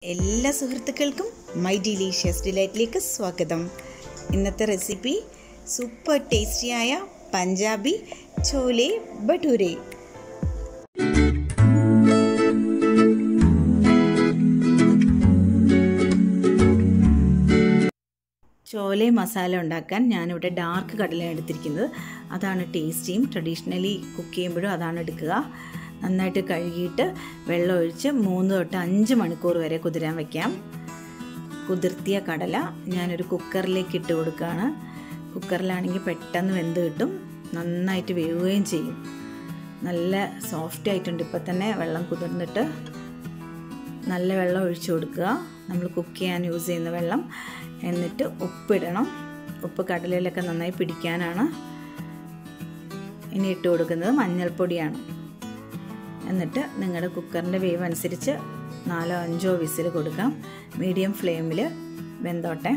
എല്ലാ സുഹൃത്തുക്കൾക്കും my delicious ഡിലൈറ്റിലേക്ക് സ്വാഗതം ഇന്നത്തെ റെസിപ്പി സൂപ്പർ ടേസ്റ്റിയായ പഞ്ചാബി ചോലെ ഭട്ടൂരെ ചോലെ മസാല ഉണ്ടാക്കാൻ ഞാനിവിടെ ഡാർക്ക് കടലയാണ് എടുത്തിരിക്കുന്നത് അതാണ് ടേസ്റ്റിയും ട്രഡീഷണലി കുക്ക് ചെയ്യുമ്പോഴും അതാണ് എടുക്കുക നന്നായിട്ട് കഴുകിയിട്ട് വെള്ളം ഒഴിച്ച് മൂന്ന് തൊട്ട് അഞ്ച് മണിക്കൂർ വരെ കുതിരാൻ വയ്ക്കാം കുതിർത്തിയ കടല ഞാനൊരു കുക്കറിലേക്ക് ഇട്ട് കൊടുക്കുകയാണ് കുക്കറിലാണെങ്കിൽ പെട്ടെന്ന് വെന്ത് കിട്ടും നന്നായിട്ട് വേവുകയും ചെയ്യും നല്ല സോഫ്റ്റ് ആയിട്ടുണ്ട് ഇപ്പം തന്നെ വെള്ളം കുതിർന്നിട്ട് നല്ല വെള്ളം ഒഴിച്ചു കൊടുക്കുക നമ്മൾ കുക്ക് ചെയ്യാൻ യൂസ് ചെയ്യുന്ന വെള്ളം എന്നിട്ട് ഉപ്പിടണം ഉപ്പ് കടലയിലൊക്കെ നന്നായി പിടിക്കാനാണ് ഇനി ഇട്ട് കൊടുക്കുന്നത് മഞ്ഞൾപ്പൊടിയാണ് എന്നിട്ട് നിങ്ങളുടെ കുക്കറിൻ്റെ വേവ് അനുസരിച്ച് നാലോ അഞ്ചോ വിസിൽ കൊടുക്കാം മീഡിയം ഫ്ലെയിമിൽ വെന്തോട്ടെ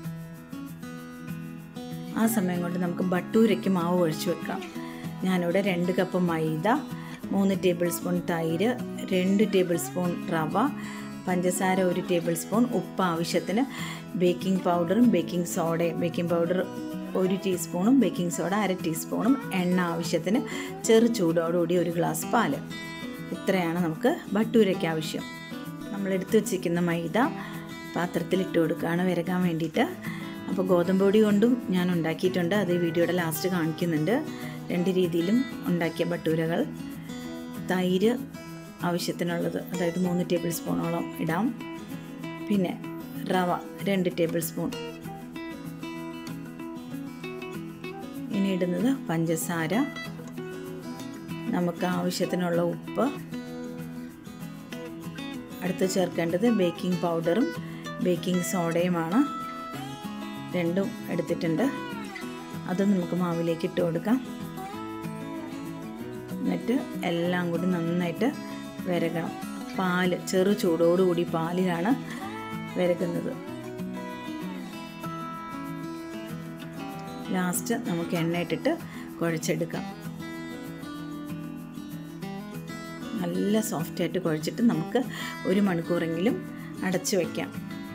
ആ സമയം കൊണ്ട് നമുക്ക് ബട്ടൂരയ്ക്ക് മാവ് ഒഴിച്ചു വെക്കാം ഞാനിവിടെ രണ്ട് കപ്പ് മൈദ മൂന്ന് ടേബിൾ സ്പൂൺ തൈര് രണ്ട് ടേബിൾ സ്പൂൺ റവ പഞ്ചസാര ഒരു ടേബിൾ സ്പൂൺ ഉപ്പ് ആവശ്യത്തിന് ബേക്കിംഗ് പൗഡറും ബേക്കിംഗ് സോഡയും ബേക്കിംഗ് പൗഡർ ഒരു ടീസ്പൂണും ബേക്കിംഗ് സോഡ അര ടീസ്പൂണും എണ്ണ ആവശ്യത്തിന് ചെറു ചൂടോടുകൂടി ഒരു ഗ്ലാസ് പാല് ഇത്രയാണ് നമുക്ക് ബട്ടൂരയ്ക്ക് ആവശ്യം നമ്മൾ എടുത്തു വച്ചിരിക്കുന്ന മൈദ പാത്രത്തിൽ ഇട്ട് കൊടുക്കുകയാണ് വിരകാൻ വേണ്ടിയിട്ട് അപ്പോൾ ഗോതമ്പ് പൊടി കൊണ്ടും ഞാൻ ഉണ്ടാക്കിയിട്ടുണ്ട് അത് ഈ വീഡിയോയുടെ ലാസ്റ്റ് കാണിക്കുന്നുണ്ട് രണ്ട് രീതിയിലും ഉണ്ടാക്കിയ ബട്ടൂരകൾ തൈര് ആവശ്യത്തിനുള്ളത് അതായത് മൂന്ന് ടേബിൾ സ്പൂണോളം ഇടാം പിന്നെ റവ രണ്ട് ടേബിൾ സ്പൂൺ ഇനി ഇടുന്നത് പഞ്ചസാര നമുക്ക് ആവശ്യത്തിനുള്ള ഉപ്പ് അടുത്ത് ചേർക്കേണ്ടത് ബേക്കിംഗ് പൗഡറും ബേക്കിംഗ് സോഡയുമാണ് രണ്ടും എടുത്തിട്ടുണ്ട് അത് നമുക്ക് മാവിലേക്ക് ഇട്ട് കൊടുക്കാം എന്നിട്ട് എല്ലാം കൂടി നന്നായിട്ട് വിരകണം പാല് ചെറു ചൂടോടുകൂടി പാലിലാണ് വിരകുന്നത് ലാസ്റ്റ് നമുക്ക് എണ്ണ ഇട്ടിട്ട് കുഴച്ചെടുക്കാം നല്ല സോഫ്റ്റായിട്ട് കുഴച്ചിട്ട് നമുക്ക് ഒരു മണിക്കൂറെങ്കിലും അടച്ചു വയ്ക്കാം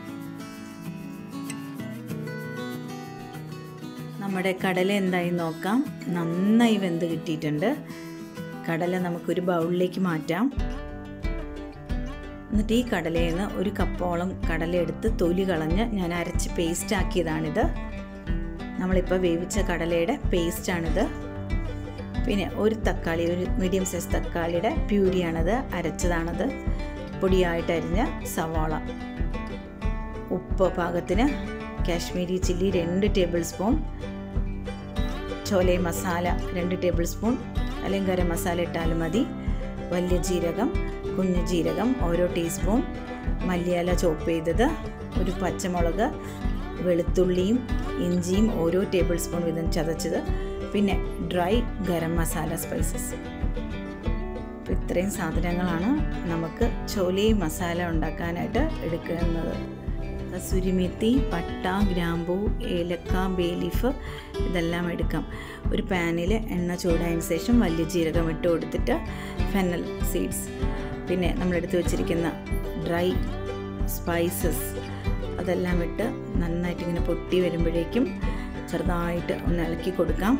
നമ്മുടെ കടല എന്തായി നോക്കാം നന്നായി വെന്ത് കിട്ടിയിട്ടുണ്ട് കടല നമുക്കൊരു ബൗളിലേക്ക് മാറ്റാം എന്നിട്ട് ഈ കടലയിൽ നിന്ന് ഒരു കപ്പോളം കടല എടുത്ത് തൊലി കളഞ്ഞ് ഞാൻ അരച്ച് പേസ്റ്റ് ആക്കിയതാണിത് നമ്മളിപ്പോൾ വേവിച്ച കടലയുടെ പേസ്റ്റാണിത് പിന്നെ ഒരു തക്കാളി ഒരു മീഡിയം സൈസ് തക്കാളിയുടെ പ്യൂരിയാണത് അരച്ചതാണത് പൊടിയായിട്ട് അരിഞ്ഞ സവാള ഉപ്പ് പാകത്തിന് കാശ്മീരി ചില്ലി രണ്ട് ടേബിൾ സ്പൂൺ ചോലെ മസാല രണ്ട് ടേബിൾ സ്പൂൺ അല്ലെങ്കിൽ ഗരം മസാല ഇട്ടാലും മതി വലിയ ജീരകം കുഞ്ഞു ജീരകം ഓരോ ടീസ്പൂൺ മല്ലിയില ചോപ്പ് ചെയ്തത് ഒരു പച്ചമുളക് വെളുത്തുള്ളിയും ഇഞ്ചിയും ഓരോ ടേബിൾ സ്പൂൺ വീതം ചതച്ചത് പിന്നെ ഡ്രൈ ഗരം മസാല സ്പൈസസ് ഇത്രയും സാധനങ്ങളാണ് നമുക്ക് ചോലി മസാല ഉണ്ടാക്കാനായിട്ട് എടുക്കുന്നത് കസുരിമെത്തി പട്ട ഗ്രാമ്പൂ ഏലക്ക ബേ ലീഫ് ഇതെല്ലാം എടുക്കാം ഒരു പാനിൽ എണ്ണ ചൂടായതിനു ശേഷം വലിയ ജീരകം ഇട്ട് കൊടുത്തിട്ട് ഫെനൽ സീഡ്സ് പിന്നെ നമ്മളെടുത്ത് വെച്ചിരിക്കുന്ന ഡ്രൈ സ്പൈസസ് അതെല്ലാം ഇട്ട് നന്നായിട്ട് ഇങ്ങനെ പൊട്ടി വരുമ്പോഴേക്കും ചെറുതായിട്ട് ഒന്ന് ഇളക്കി കൊടുക്കാം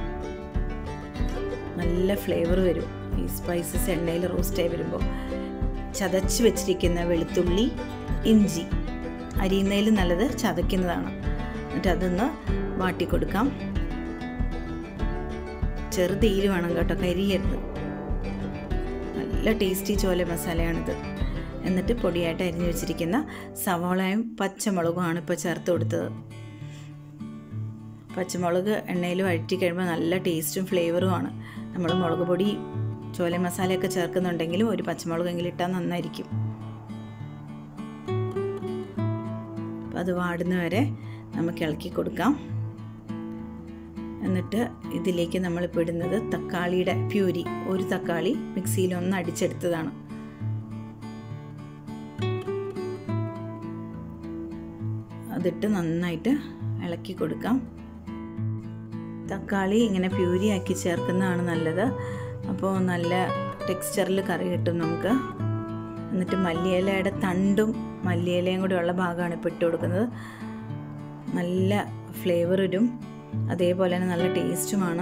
നല്ല ഫ്ലേവർ വരും ഈ സ്പൈസസ് എണ്ണയിൽ റോസ്റ്റായി വരുമ്പോൾ ചതച്ച് വെച്ചിരിക്കുന്ന വെളുത്തുള്ളി ഇഞ്ചി അരിയുന്നതിൽ നല്ലത് ചതയ്ക്കുന്നതാണ് എന്നിട്ട് അതൊന്ന് വാട്ടി കൊടുക്കാം ചെറുതീയിൽ വേണം കേട്ടോ കരിയരുത് നല്ല ടേസ്റ്റി ചോല മസാലയാണിത് എന്നിട്ട് പൊടിയായിട്ട് അരിഞ്ഞു വെച്ചിരിക്കുന്ന സവാളയും പച്ചമുളകുമാണ് ഇപ്പോൾ ചേർത്ത് കൊടുത്തത് പച്ചമുളക് എണ്ണയിൽ വഴറ്റി കഴിയുമ്പോൾ നല്ല ടേസ്റ്റും ഫ്ലേവറുമാണ് നമ്മൾ മുളക് പൊടി ചോല മസാലയൊക്കെ ചേർക്കുന്നുണ്ടെങ്കിലും ഒരു പച്ചമുളകെങ്കിലും ഇട്ടാൽ നന്നായിരിക്കും അപ്പം അത് വാടുന്ന വരെ നമുക്ക് ഇളക്കി കൊടുക്കാം എന്നിട്ട് ഇതിലേക്ക് നമ്മളിപ്പോൾ ഇടുന്നത് തക്കാളിയുടെ പ്യൂരി ഒരു തക്കാളി മിക്സിയിൽ ഒന്ന് അടിച്ചെടുത്തതാണ് അതിട്ട് നന്നായിട്ട് ഇളക്കി കൊടുക്കാം തക്കാളി ഇങ്ങനെ പ്യൂരി ആക്കി ചേർക്കുന്നതാണ് നല്ലത് അപ്പോൾ നല്ല ടെക്സ്ചറിൽ കറി കിട്ടും നമുക്ക് എന്നിട്ട് മല്ലിയിലയുടെ തണ്ടും മല്ലിയിലയും കൂടെ ഉള്ള ഭാഗമാണ് ഇപ്പോൾ ഇട്ട് കൊടുക്കുന്നത് നല്ല ഫ്ലേവർ വരും അതേപോലെ തന്നെ നല്ല ടേസ്റ്റുമാണ്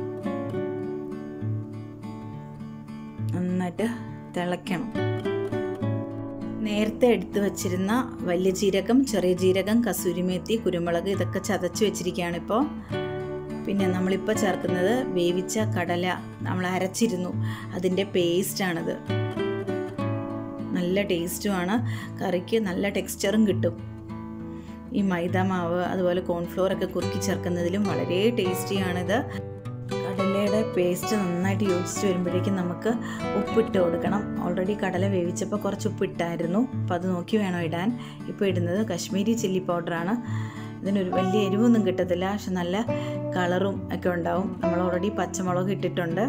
നന്നായിട്ട് തിളയ്ക്കണം നേരത്തെ എടുത്തു വച്ചിരുന്ന വലിയ ജീരകം ചെറിയ ജീരകം കസൂരിമേത്തി കുരുമുളക് ഇതൊക്കെ ചതച്ച് വെച്ചിരിക്കുകയാണ് ഇപ്പോൾ പിന്നെ നമ്മളിപ്പോൾ ചേർക്കുന്നത് വേവിച്ച കടല നമ്മൾ അരച്ചിരുന്നു അതിൻ്റെ പേസ്റ്റാണിത് നല്ല ടേസ്റ്റുമാണ് കറിക്ക് നല്ല ടെക്സ്ചറും കിട്ടും ഈ മൈദ മാവ് അതുപോലെ കോൺഫ്ലോർ ഒക്കെ കുറുക്കി ചേർക്കുന്നതിലും വളരെ ടേസ്റ്റിയാണിത് കടലയുടെ പേസ്റ്റ് നന്നായിട്ട് യോജിച്ച് വരുമ്പോഴേക്കും നമുക്ക് ഉപ്പിട്ട് കൊടുക്കണം ഓൾറെഡി കടല വേവിച്ചപ്പോൾ കുറച്ച് ഉപ്പിട്ടായിരുന്നു അപ്പോൾ അത് നോക്കി വേണം ഇടാൻ ഇപ്പോൾ ഇടുന്നത് കശ്മീരി ചില്ലി പൗഡറാണ് ഇതിനൊരു വലിയ എരിവൊന്നും കിട്ടത്തില്ല പക്ഷെ നല്ല കളറും ഒക്കെ ഉണ്ടാവും നമ്മൾ ഓൾറെഡി പച്ചമുളക് ഇട്ടിട്ടുണ്ട്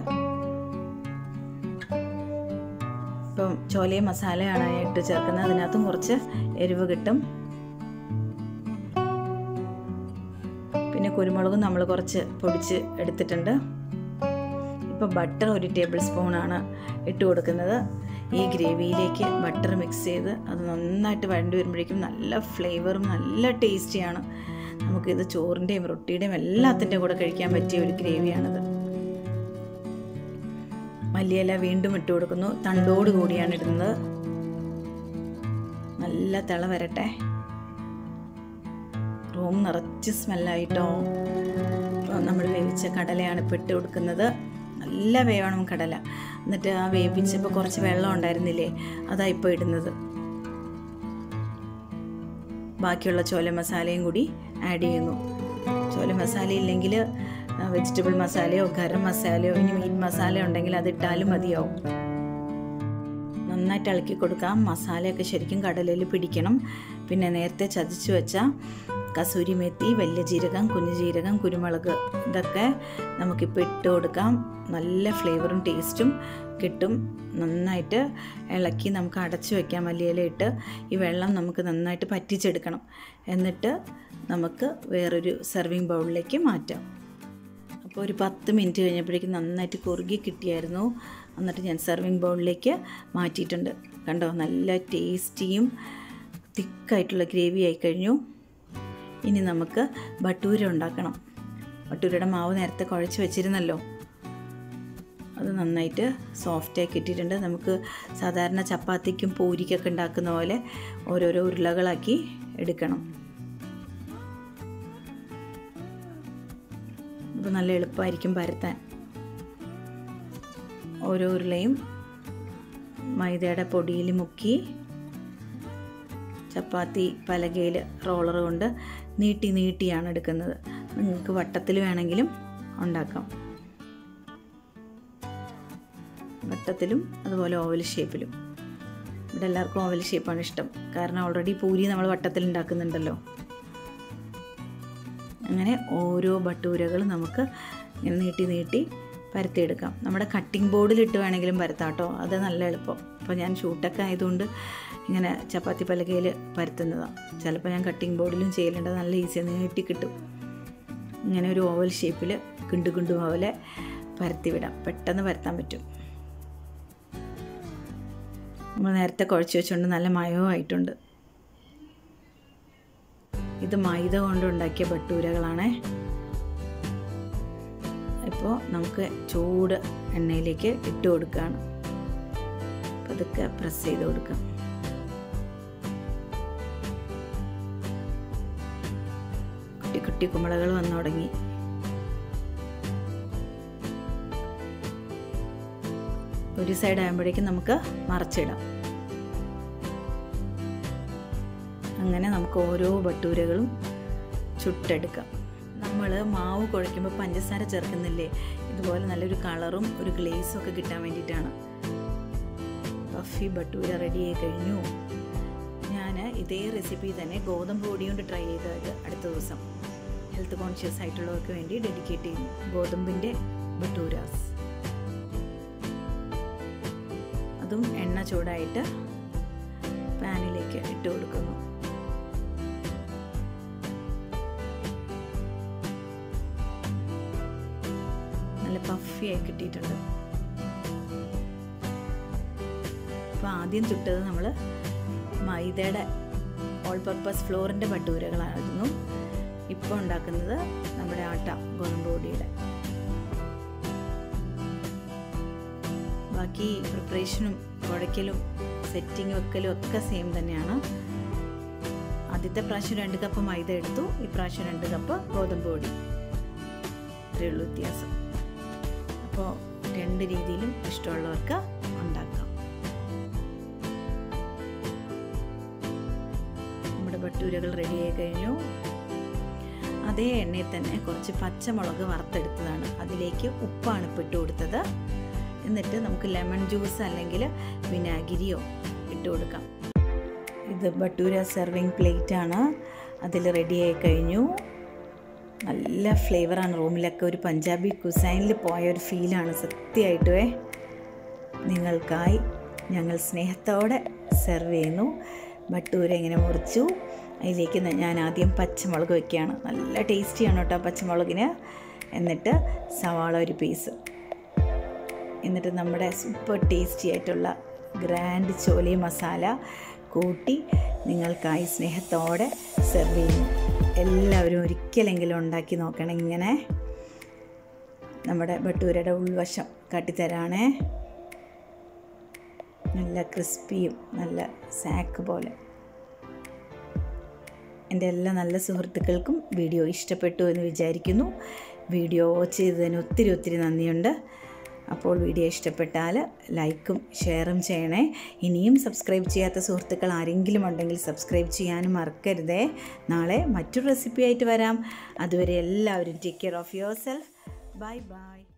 ഇപ്പം ചോലയെ മസാലയാണ് ഇട്ട് ചേർക്കുന്നത് അതിനകത്തും കുറച്ച് എരിവ് കിട്ടും പിന്നെ കുരുമുളകും നമ്മൾ കുറച്ച് പൊടിച്ച് എടുത്തിട്ടുണ്ട് ഇപ്പോൾ ബട്ടർ ഒരു ടേബിൾ സ്പൂണാണ് ഇട്ട് കൊടുക്കുന്നത് ഈ ഗ്രേവിയിലേക്ക് ബട്ടർ മിക്സ് ചെയ്ത് അത് നന്നായിട്ട് വഴണ്ടി വരുമ്പോഴേക്കും നല്ല ഫ്ലേവറും നല്ല ടേസ്റ്റിയാണ് നമുക്കിത് ചോറിൻ്റെയും റൊട്ടിയുടെയും എല്ലാത്തിൻ്റെയും കൂടെ കഴിക്കാൻ പറ്റിയ ഒരു ഗ്രേവിയാണിത് മല്ലിയില വീണ്ടും ഇട്ട് കൊടുക്കുന്നു തണ്ടോട് കൂടിയാണ് ഇടുന്നത് നല്ല തിള വരട്ടെ റൂം നിറച്ച് സ്മെല്ലായിട്ടോ നമ്മൾ വേവിച്ച കടലയാണ് ഇപ്പോൾ ഇട്ട് കൊടുക്കുന്നത് നല്ല വേവണം കടല എന്നിട്ട് ആ വേവിച്ചപ്പോൾ കുറച്ച് വെള്ളം ഉണ്ടായിരുന്നില്ലേ അതാ ഇപ്പോൾ ഇടുന്നത് ബാക്കിയുള്ള ചോല മസാലയും കൂടി ആഡ് ചെയ്യുന്നു ചോല മസാല ഇല്ലെങ്കിൽ വെജിറ്റബിൾ മസാലയോ ഗരം മസാലയോ ഇനി മീൻ മസാല ഉണ്ടെങ്കിൽ അത് ഇട്ടാലും മതിയാവും നന്നായിട്ട് ഇളക്കി കൊടുക്കാം മസാലയൊക്കെ ശരിക്കും കടലയിൽ പിടിക്കണം പിന്നെ നേരത്തെ ചതച്ച് വെച്ച കസൂരി മെത്തി വലിയ ജീരകം കുഞ്ഞു ജീരകം കുരുമുളക് ഇതൊക്കെ നമുക്കിപ്പോൾ ഇട്ട് കൊടുക്കാം നല്ല ഫ്ലേവറും ടേസ്റ്റും കിട്ടും നന്നായിട്ട് ഇളക്കി നമുക്ക് അടച്ചു വയ്ക്കാം മല്ലിയില ഇട്ട് ഈ വെള്ളം നമുക്ക് നന്നായിട്ട് പറ്റിച്ചെടുക്കണം എന്നിട്ട് നമുക്ക് വേറൊരു സെർവിങ് ബൗളിലേക്ക് മാറ്റാം അപ്പോൾ ഒരു പത്ത് മിനിറ്റ് കഴിഞ്ഞപ്പോഴേക്കും നന്നായിട്ട് കുറുകി കിട്ടിയായിരുന്നു എന്നിട്ട് ഞാൻ സെർവിങ് ബൗളിലേക്ക് മാറ്റിയിട്ടുണ്ട് കണ്ടോ നല്ല ടേസ്റ്റിയും തിക്കായിട്ടുള്ള ഗ്രേവി ആയി കഴിഞ്ഞു ഇനി നമുക്ക് ബട്ടൂര ഉണ്ടാക്കണം ബട്ടൂരയുടെ മാവ് നേരത്തെ കുഴച്ച് വെച്ചിരുന്നല്ലോ അത് നന്നായിട്ട് സോഫ്റ്റാക്കി ഇട്ടിട്ടുണ്ട് നമുക്ക് സാധാരണ ചപ്പാത്തിക്കും പൂരിക്കൊക്കെ ഉണ്ടാക്കുന്ന പോലെ ഓരോരോ ഉരുളകളാക്കി എടുക്കണം അപ്പോൾ നല്ല എളുപ്പമായിരിക്കും പരത്താൻ ഓരോ ഉരുളയും മൈദയുടെ പൊടിയിൽ മുക്കി ചപ്പാത്തി പലകയിൽ റോളർ കൊണ്ട് നീട്ടി നീട്ടിയാണ് എടുക്കുന്നത് നിങ്ങൾക്ക് വട്ടത്തിൽ വേണമെങ്കിലും ഉണ്ടാക്കാം വട്ടത്തിലും അതുപോലെ ഓവൽ ഷേപ്പിലും ഇവിടെ എല്ലാവർക്കും ഓവൽ ഷേപ്പാണ് ഇഷ്ടം കാരണം ഓൾറെഡി പൂരി നമ്മൾ വട്ടത്തിൽ ഉണ്ടാക്കുന്നുണ്ടല്ലോ അങ്ങനെ ഓരോ ബട്ടൂരകൾ നമുക്ക് ഇങ്ങനെ നീട്ടി നീട്ടി പരത്തിയെടുക്കാം നമ്മുടെ കട്ടിംഗ് ബോർഡിലിട്ട് വേണമെങ്കിലും പരത്താം കേട്ടോ അത് നല്ല എളുപ്പം അപ്പോൾ ഞാൻ ഷൂട്ടൊക്കെ ആയതുകൊണ്ട് ഇങ്ങനെ ചപ്പാത്തി പലകയിൽ പരത്തുന്നതാണ് ചിലപ്പോൾ ഞാൻ കട്ടിംഗ് ബോർഡിലും ചെയ്യലുണ്ട് നല്ല ഈസിയാണ് നീട്ടി കിട്ടും ഇങ്ങനെ ഒരു ഓവൽ ഷേപ്പിൽ കിണ്ടു കിണ്ടു പോലെ പരത്തി വിടാം പെട്ടെന്ന് പരത്താൻ പറ്റും നമ്മൾ നേരത്തെ കുഴച്ച് വെച്ചുകൊണ്ട് നല്ല മയവും ആയിട്ടുണ്ട് ഇത് മൈദ കൊണ്ടുണ്ടാക്കിയ ബട്ടൂരകളാണേ ഇപ്പോൾ നമുക്ക് ചൂട് എണ്ണയിലേക്ക് ഇട്ട് കൊടുക്കുകയാണ് പതുക്കെ പ്രസ് ചെയ്ത് കൊടുക്കാം കുട്ടി കുട്ടി കുമ്പളകൾ വന്നു തുടങ്ങി ഒരു സൈഡ് ആകുമ്പോഴേക്കും നമുക്ക് മറച്ചിടാം അങ്ങനെ നമുക്ക് ഓരോ ബട്ടൂരകളും ചുട്ടെടുക്കാം നമ്മൾ മാവ് കുഴയ്ക്കുമ്പോൾ പഞ്ചസാര ചേർക്കുന്നില്ലേ ഇതുപോലെ നല്ലൊരു കളറും ഒരു ഗ്ലേസും ഒക്കെ കിട്ടാൻ വേണ്ടിയിട്ടാണ് പഫി ബട്ടൂര റെഡി ആയി കഴിഞ്ഞു ഞാൻ ഇതേ റെസിപ്പി തന്നെ ഗോതമ്പ് പൊടി കൊണ്ട് ട്രൈ ചെയ്തത് അടുത്ത ദിവസം ഹെൽത്ത് കോൺഷ്യസ് ആയിട്ടുള്ളവർക്ക് വേണ്ടി ഡെഡിക്കേറ്റ് ചെയ്യുന്നു ഗോതമ്പിൻ്റെ ബട്ടൂരാസ് അതും എണ്ണ ചൂടായിട്ട് പാനിലേക്ക് ഇട്ട് കൊടുക്കുന്നു നല്ല പഫിയായി കിട്ടിയിട്ടുണ്ട് അപ്പോൾ ആദ്യം ചുട്ടത് നമ്മൾ മൈദയുടെ ഓൾ പർപ്പസ് ഫ്ലോറിൻ്റെ ഭട്ടൂരകളായിരുന്നു ഇപ്പോൾ ഉണ്ടാക്കുന്നത് നമ്മുടെ ആട്ട ഗോതമ്പ് പൊടിയുടെ ബാക്കി പ്രിപ്പറേഷനും കുഴയ്ക്കലും സെറ്റിംഗ് വെക്കലും ഒക്കെ സെയിം തന്നെയാണ് ആദ്യത്തെ പ്രാവശ്യം രണ്ട് കപ്പ് മൈദ എടുത്തു ഇപ്രാവശ്യം രണ്ട് കപ്പ് ഗോതമ്പ് പൊടി ഇത്രയേ ഉള്ളൂ വ്യത്യാസം അപ്പോൾ രണ്ട് രീതിയിലും ഇഷ്ടമുള്ളവർക്ക് ഉണ്ടാക്കാം നമ്മുടെ ഭട്ടൂരകൾ റെഡിയായി കഴിഞ്ഞു അതേ എണ്ണയിൽ തന്നെ കുറച്ച് പച്ചമുളക് വറുത്തെടുത്തതാണ് അതിലേക്ക് ഉപ്പാണ് ഇപ്പോൾ ഇട്ട് കൊടുത്തത് എന്നിട്ട് നമുക്ക് ലെമൺ ജ്യൂസ് അല്ലെങ്കിൽ വിനാഗിരിയോ ഇട്ട് കൊടുക്കാം ഇത് ബട്ടൂര സെർവിങ് പ്ലേറ്റ് ആണ് അതിൽ റെഡിയായി കഴിഞ്ഞു നല്ല ഫ്ലേവറാണ് റൂമിലൊക്കെ ഒരു പഞ്ചാബി കുസൈനിൽ പോയ ഒരു ഫീലാണ് സത്യമായിട്ടുവേ നിങ്ങൾക്കായി ഞങ്ങൾ സ്നേഹത്തോടെ സെർവ് ചെയ്യുന്നു ബട്ടൂര ഇങ്ങനെ മുറിച്ചു അതിലേക്ക് ഞാൻ ആദ്യം പച്ചമുളക് വയ്ക്കുകയാണ് നല്ല ടേസ്റ്റിയാണ് കേട്ടോ പച്ചമുളകിന് എന്നിട്ട് സവാള ഒരു പീസ് എന്നിട്ട് നമ്മുടെ സൂപ്പർ ടേസ്റ്റി ആയിട്ടുള്ള ഗ്രാൻഡ് ചോലി മസാല കൂട്ടി നിങ്ങൾക്കായി സ്നേഹത്തോടെ സെർവ് ചെയ്യുന്നു എല്ലാവരും ഒരിക്കലെങ്കിലും ഉണ്ടാക്കി നോക്കണം ഇങ്ങനെ നമ്മുടെ ഭട്ടൂരയുടെ ഉൾവശം കാട്ടിത്തരാണേ നല്ല ക്രിസ്പിയും നല്ല സാക്ക് പോലെ എൻ്റെ എല്ലാ നല്ല സുഹൃത്തുക്കൾക്കും വീഡിയോ ഇഷ്ടപ്പെട്ടു എന്ന് വിചാരിക്കുന്നു വീഡിയോ വാച്ച് ചെയ്തതിന് ഒത്തിരി ഒത്തിരി നന്ദിയുണ്ട് അപ്പോൾ വീഡിയോ ഇഷ്ടപ്പെട്ടാൽ ലൈക്കും ഷെയറും ചെയ്യണേ ഇനിയും സബ്സ്ക്രൈബ് ചെയ്യാത്ത സുഹൃത്തുക്കൾ ആരെങ്കിലും ഉണ്ടെങ്കിൽ സബ്സ്ക്രൈബ് ചെയ്യാനും മറക്കരുതേ നാളെ മറ്റൊരു റെസിപ്പി ആയിട്ട് വരാം അതുവരെ എല്ലാവരും take care of yourself bye by